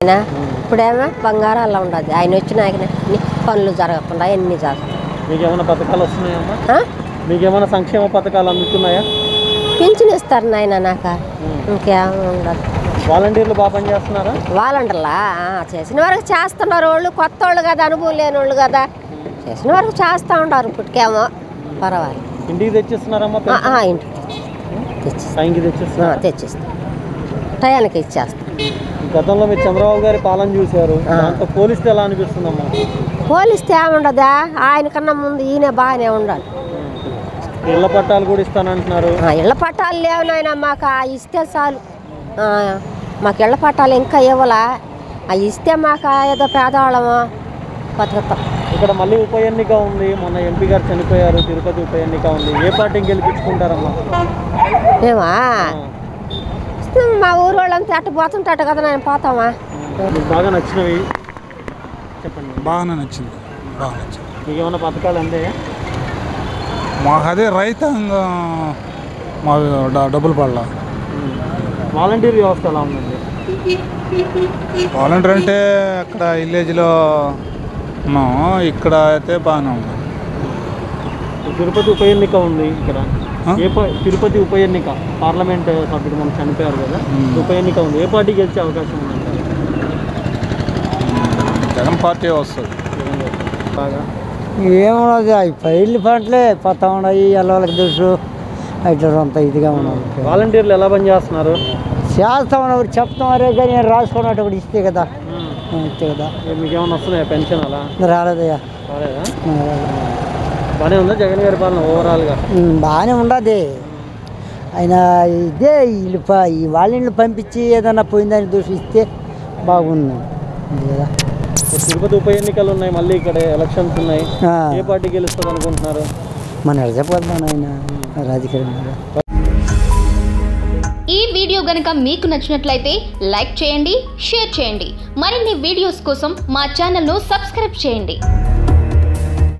ఆయన ఇప్పుడేమో బంగారం అలా ఉండదు ఆయన వచ్చిన ఆయన అన్ని పనులు జరగకుండా అన్ని జరుగుతాయి మీకు ఏమైనా పథకాలు వస్తున్నాయమ్మా ఆ? మీకు ఏమైనా సంక్షేమ పథకాలు అందుతున్నాయా పింఛన్ ఇస్తారు నాయన నాకు ఇంకేం ఉండదు వాలంటీర్లు బాగా పనిచేస్తున్నారా వాళ్ళంటలా చేసిన వరకు చేస్తున్నారు వాళ్ళు కొత్త వాళ్ళు కదా అనుభవం లేని వాళ్ళు కదా చేసిన వరకు చేస్తూ ఉంటారు ఇప్పటికేమో పర్వాలేదు ఇంటికి తెచ్చిస్తున్నారమ్మా ఆ, ఆ, ఇంటికి తెచ్చిస్తాం టైంకి తెచ్చిస్తున్నారా తెచ్చిస్తాం టయానికి ఇచ్చేస్తాం గతంలో మీరు చంద్రబాబు గారి పాలన చూశారు ఆ. దాంతో పోలిస్తే ఎలా అనిపిస్తుందమ్మా పోలిస్తే ఏముండదా ఆయన కన్నా ముందు ఈయన బాగానే ఉండాలి ఇళ్ల పట్టాలు కూడా ఇస్తానంటున్నారు ఆ, ఇళ్ళ పట్టాలు లేవు నాయన మాకు ఆ ఇస్తే చాలు ఆ, మాకు ఇళ్ళ పట్టాలు ఇంకా ఇవ్వలా ఆ ఇస్తే మాకు ఆ ఏదో పేదవాళ్ళము బతుకుతాం ఇక్కడ మళ్ళీ ఉప ఎన్నిక ఉంది మొన్న ఎంపీ గారు చనిపోయారు తిరుపతి ఉప ఎన్నిక ఉంది ఏ పార్టీకి గెలిపించుకుంటారమ్మా మేమా ఆ. మా ఊరు వాళ్ళంతా అట్ట పోతుంటాట కదా నేను పోతామా మీకు బాగా నచ్చినవి చెప్పండి బాగానే నచ్చింది బాగా నచ్చింది మీకు ఏమైనా పథకాలు అందాయా మాకు అదే రైతాంగం మా డ- డబ్బులు పడలా వాలంటీర్ వ్యవస్థ ఎలా ఉందండి వాలంటీర్ అంటే అక్కడ విలేజ్లో ఉన్నాం ఇక్కడ అయితే బాగానే ఉంది తిరుపతి ఉప ఎన్నిక ఉంది ఇక్కడ ఆ? ఏ పా- తిరుపతి ఉప ఎన్నిక పార్లమెంట్ సభ్యుడు మనం చనిపోయారు కదా మ్మ్. ఉప ఎన్నిక ఉంది ఏ పార్టీ గెలిచే అవకాశం ఉందంటారు జగన్ పార్టీ వస్తుంది జగన్ గారు. బాగా ఏమున్నది అవి పైర్లు పంటలే పోతా ఉన్నాయి ఎల్లవాళ్ళకి తెలుసు ఇట్లా అంత ఇదిగా ఉన్నది వాలంటీర్లు ఎలా పనిచేస్తున్నారు చేస్తా ఉన్నారు చెప్తామరే కానీ రాసుకున్నట్టు ఒకటి ఇస్తే కదా ఆ, ఇస్తే కదా ఏ మీకు ఏమైనా వస్తున్నాయా పెన్షన్ అలా రాలేదయ్యా రాలేదా ఆ, రాలేదు. బాగానే ఉందా జగన్ గారి పాలన ఓవరాల్గా ఉమ్, బాగానే ఉండదు ఆయన ఇదే వీళ్ళు ప- ఈ వాళ్ళని పంపించి ఏదన్నా పోయిందని దూషిస్తే బాగుంది ఉంది కదా ఇప్పుడు తిరుపతి ఉప ఎన్నికలు ఉన్నాయి మళ్ళీ ఇక్కడ ఎలక్షన్స్ ఉన్నాయి ఆ, ఏ పార్టీ గెలుస్తుంది అనుకుంటున్నారు మన ఎడజపోతాను ఆయన రాజకీయంగా ఈ వీడియో గనుక మీకు నచ్చినట్లయితే లైక్ చేయండి షేర్ చేయండి మరిన్ని వీడియోస్ కోసం మా ఛానల్ను సబ్స్క్రైబ్ చేయండి